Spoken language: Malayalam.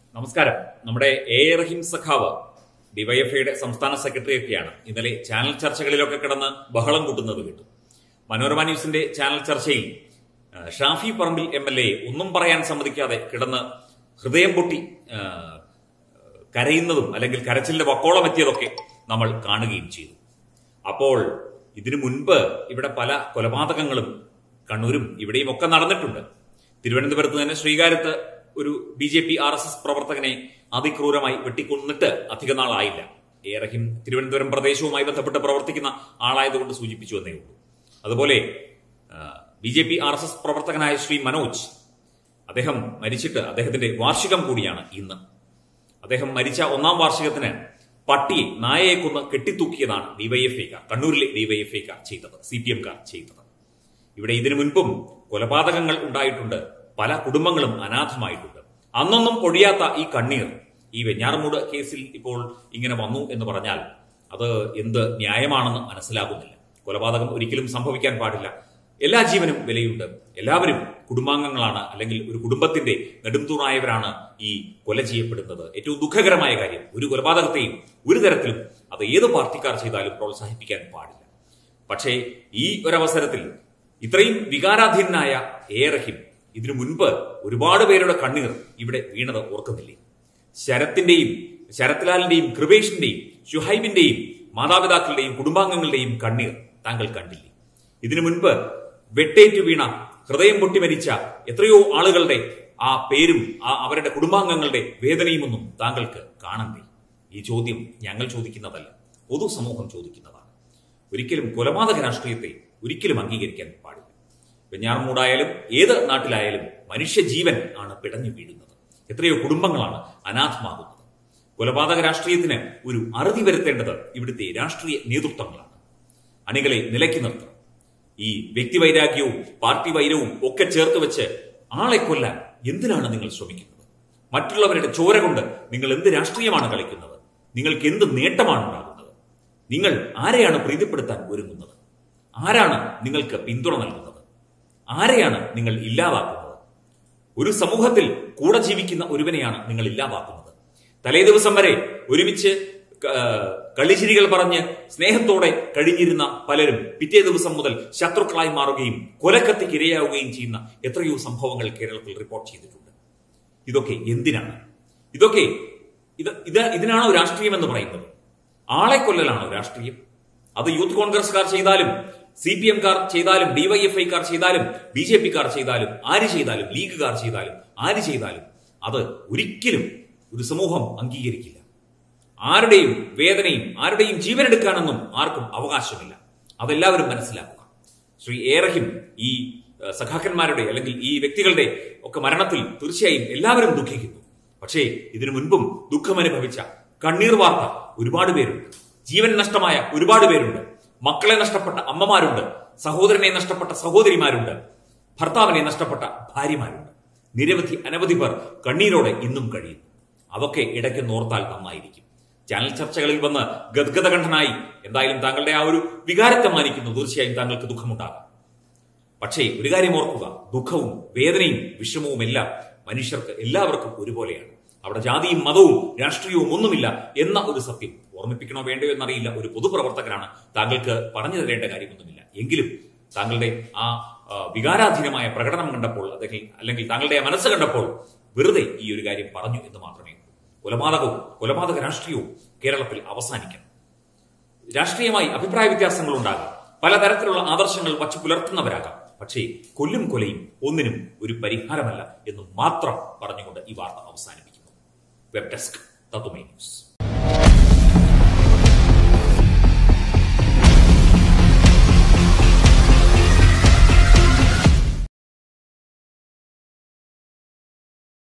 നമസ്കാരം നമ്മുടെ എ റഹീം സഖാവ് ഡിവൈഎഫ്ഐയുടെ സംസ്ഥാന സെക്രട്ടറി ഒക്കെയാണ് ഇന്നലെ ചാനൽ ചർച്ചകളിലൊക്കെ കിടന്ന് ബഹളം കൂട്ടുന്നത് കേട്ടു മനോരമ ന്യൂസിന്റെ ചാനൽ ചർച്ചയിൽ ആ, Shafi Parambil M L A ഒന്നും പറയാൻ സമ്മതിക്കാതെ കിടന്ന് ഹൃദയം പൊട്ടി ആ, കരയുന്നതും അല്ലെങ്കിൽ കരച്ചിലിന്റെ വക്കോളം എത്തിയതൊക്കെ നമ്മൾ കാണുകയും ചെയ്തു അപ്പോൾ ഇതിനു മുൻപ് ഇവിടെ പല കൊലപാതകങ്ങളും കണ്ണൂരും ഇവിടെയും ഒക്കെ നടന്നിട്ടുണ്ട് തിരുവനന്തപുരത്ത് തന്നെ ശ്രീകാര്യത്ത് ഒരു B J P R S S പ്രവർത്തകനെ അതിക്രൂരമായി വെട്ടിക്കൊന്നിട്ട് അധിക നാളായില്ല ഏറെയും തിരുവനന്തപുരം പ്രദേശവുമായി ബന്ധപ്പെട്ട് പ്രവർത്തിക്കുന്ന ആളായതുകൊണ്ട് സൂചിപ്പിച്ചു എന്നേ ഉള്ളൂ അതുപോലെ B J P R S S പ്രവർത്തകനായ ശ്രീ മനോജ് അദ്ദേഹം മരിച്ചിട്ട് അദ്ദേഹത്തിന്റെ വാർഷികം കൂടിയാണ് ഇന്ന് അദ്ദേഹം മരിച്ച ഒന്നാം വാർഷികത്തിന് പട്ടിയെ നായയെ കൊന്ന് കെട്ടിത്തൂക്കിയതാണ് ഡിവൈഎഫ്ഐക്കാർ കണ്ണൂരിലെ ഡിവൈഎഫ്ഐക്കാർ ചെയ്തത് സി പി എംകാർ ചെയ്തത് ഇവിടെ ഇതിനു മുൻപും കൊലപാതകങ്ങൾ ഉണ്ടായിട്ടുണ്ട് പല കുടുംബങ്ങളും അനാഥമായിട്ടുണ്ട് അന്നൊന്നും പൊഴിയാത്ത ഈ കണ്ണീർ ഈ വെഞ്ഞാറമൂട് കേസിൽ ഇപ്പോൾ ഇങ്ങനെ വന്നു എന്ന് പറഞ്ഞാൽ അത് എന്ത് ന്യായമാണെന്ന് മനസ്സിലാകുന്നില്ല കൊലപാതകം ഒരിക്കലും സംഭവിക്കാൻ പാടില്ല എല്ലാ ജീവനും വിലയുണ്ട് എല്ലാവരും കുടുംബാംഗങ്ങളാണ് അല്ലെങ്കിൽ ഒരു കുടുംബത്തിന്റെ നെടുംതൂണായവരാണ് ഈ കൊല ചെയ്യപ്പെടുന്നത് ഏറ്റവും ദുഃഖകരമായ കാര്യം ഒരു കൊലപാതകത്തെയും ഒരു തരത്തിലും അത് ഏത് പാർട്ടിക്കാർ ചെയ്താലും പ്രോത്സാഹിപ്പിക്കാൻ പാടില്ല പക്ഷേ ഈ ഒരവസരത്തിൽ ഇത്രയും വികാരാധീനായ എ റഹീം ഇതിനു മുൻപ് ഒരുപാട് പേരുടെ കണ്ണീർ ഇവിടെ വീണത് ഓർക്കുന്നില്ലേ ശരത്തിന്റെയും ശരത്ലാലിന്റെയും കൃപേഷിന്റെയും ഷുഹൈബിന്റെയും മാതാപിതാക്കളുടെയും കുടുംബാംഗങ്ങളുടെയും കണ്ണീർ താങ്കൾ കണ്ടില്ലേ ഇതിനു മുൻപ് വെട്ടേറ്റു വീണ ഹൃദയം പൊട്ടി മരിച്ച എത്രയോ ആളുകളുടെ ആ പേരും ആ അവരുടെ കുടുംബാംഗങ്ങളുടെ വേദനയുമൊന്നും താങ്കൾക്ക് കാണണ്ടേ ഈ ചോദ്യം ഞങ്ങൾ ചോദിക്കുന്നതല്ല പൊതുസമൂഹം ചോദിക്കുന്നതാണ് ഒരിക്കലും കൊലപാതക രാഷ്ട്രീയത്തെ ഒരിക്കലും അംഗീകരിക്കാൻ പാടില്ല വെഞ്ഞാറമൂടായാലും ഏത് നാട്ടിലായാലും മനുഷ്യജീവൻ ആണ് പിടഞ്ഞു വീഴുന്നത് എത്രയോ കുടുംബങ്ങളാണ് അനാഥമാകുന്നത് കൊലപാതക രാഷ്ട്രീയത്തിന് ഒരു അറുതി വരുത്തേണ്ടത് ഇവിടുത്തെ രാഷ്ട്രീയ നേതൃത്വങ്ങളാണ് അണികളെ നിലയ്ക്ക് നിർത്തണം ഈ വ്യക്തിവൈരാഗ്യവും പാർട്ടി വൈരവും ഒക്കെ ചേർത്ത് വെച്ച് ആളെ കൊല്ലാൻ എന്തിനാണ് നിങ്ങൾ ശ്രമിക്കുന്നത് മറ്റുള്ളവരുടെ ചോര കൊണ്ട് നിങ്ങൾ എന്ത് രാഷ്ട്രീയമാണ് കളിക്കുന്നത് നിങ്ങൾക്ക് എന്ത് നേട്ടമാണ് ഉണ്ടാകുന്നത് നിങ്ങൾ ആരെയാണ് പ്രീതിപ്പെടുത്താൻ ഒരുങ്ങുന്നത് ആരാണ് നിങ്ങൾക്ക് പിന്തുണ നൽകുന്നത് ആരെയാണ് നിങ്ങൾ ഇല്ലാതാക്കുന്നത് ഒരു സമൂഹത്തിൽ കൂടെ ജീവിക്കുന്ന ഒരുവനെയാണ് നിങ്ങൾ ഇല്ലാതാക്കുന്നത് തലേ ദിവസം വരെ ഒരുമിച്ച് ക- കളിച്ചിരികൾ പറഞ്ഞ് സ്നേഹത്തോടെ കഴിഞ്ഞിരുന്ന പലരും പിറ്റേ ദിവസം മുതൽ ശത്രുക്കളായി മാറുകയും കൊലക്കത്തിക്ക് ഇരയാവുകയും ചെയ്യുന്ന എത്രയോ സംഭവങ്ങൾ കേരളത്തിൽ റിപ്പോർട്ട് ചെയ്തിട്ടുണ്ട് ഇതൊക്കെ എന്തിനാണ് ഇതൊക്കെ ഇത് ഇത് ഇതിനാണോ രാഷ്ട്രീയം എന്ന് പറയുന്നത് ആളെ കൊല്ലലാണോ രാഷ്ട്രീയം അത് യൂത്ത് കോൺഗ്രസ്സുകാർ ചെയ്താലും സി പി എംകാർ ചെയ്താലും ഡിവൈഎഫ്ഐക്കാർ ചെയ്താലും ബി ജെ പിക്കാർ ചെയ്താലും ആര് ചെയ്താലും ലീഗുകാർ ചെയ്താലും ആര് ചെയ്താലും അത് ഒരിക്കലും ഒരു സമൂഹം അംഗീകരിക്കില്ല ആരുടെയും വേദനയും ആരുടെയും ജീവനെടുക്കാനൊന്നും ആർക്കും അവകാശമില്ല അതെല്ലാവരും മനസ്സിലാക്കുക ശ്രീ ഏറഹിം ഈ ഏഹ്, സഖാക്കന്മാരുടെ അല്ലെങ്കിൽ ഈ വ്യക്തികളുടെ ഒക്കെ മരണത്തിൽ തീർച്ചയായും എല്ലാവരും ദുഃഖിക്കുന്നു പക്ഷേ ഇതിനു മുൻപും ദുഃഖമനുഭവിച്ച കണ്ണീർ വാർത്ത ഒരുപാട് പേരുണ്ട് ജീവൻ നഷ്ടമായ ഒരുപാട് പേരുണ്ട് മക്കളെ നഷ്ടപ്പെട്ട അമ്മമാരുണ്ട് സഹോദരനെ നഷ്ടപ്പെട്ട സഹോദരിമാരുണ്ട് ഭർത്താവിനെ നഷ്ടപ്പെട്ട ഭാര്യമാരുണ്ട് നിരവധി അനവധി പേർ കണ്ണീരോടെ ഇന്നും കഴിയുന്നു അതൊക്കെ ഇടയ്ക്ക് നോർത്താൽ നന്നായിരിക്കും ചാനൽ ചർച്ചകളിൽ വന്ന് ഗദ്ഗതകണ്ഠനായി എന്തായാലും താങ്കളുടെ ആ ഒരു വികാരത്തെ മാനിക്കുന്നു തീർച്ചയായും താങ്കൾക്ക് ദുഃഖമുണ്ടാകാം പക്ഷേ ഒരു കാര്യം ഓർക്കുക ദുഃഖവും വേദനയും വിഷമവും എല്ലാം മനുഷ്യർക്ക് എല്ലാവർക്കും ഒരുപോലെയാണ് അവിടെ ജാതിയും മതവും രാഷ്ട്രീയവും ഒന്നുമില്ല എന്ന ഒരു സത്യം ഓർമ്മിപ്പിക്കണോ വേണ്ടയോ എന്നറിയില്ല ഒരു പൊതുപ്രവർത്തകനാണ് താങ്കൾക്ക് പറഞ്ഞു തരേണ്ട കാര്യമൊന്നുമില്ല എങ്കിലും താങ്കളുടെ ആ ആ, വികാരാധീനമായ പ്രകടനം കണ്ടപ്പോൾ അല്ലെങ്കിൽ അല്ലെങ്കിൽ താങ്കളുടെ ആ മനസ്സ് കണ്ടപ്പോൾ വെറുതെ ഈ ഒരു കാര്യം പറഞ്ഞു എന്ന് മാത്രമേ ഉള്ളൂ കൊലപാതകവും കൊലപാതക രാഷ്ട്രീയവും കേരളത്തിൽ അവസാനിക്കണം രാഷ്ട്രീയമായി അഭിപ്രായ വ്യത്യാസങ്ങൾ ഉണ്ടാകാം പലതരത്തിലുള്ള ആദർശങ്ങൾ വച്ചു പുലർത്തുന്നവരാകാം പക്ഷേ കൊല്ലും കൊലയും ഒന്നിനും ഒരു പരിഹാരമല്ല എന്ന് മാത്രം പറഞ്ഞുകൊണ്ട് ഈ വാർത്ത അവസാനിപ്പിക്കുന്നു വെബ് ഡെസ്ക് തത്തുമൈ ന്യൂസ്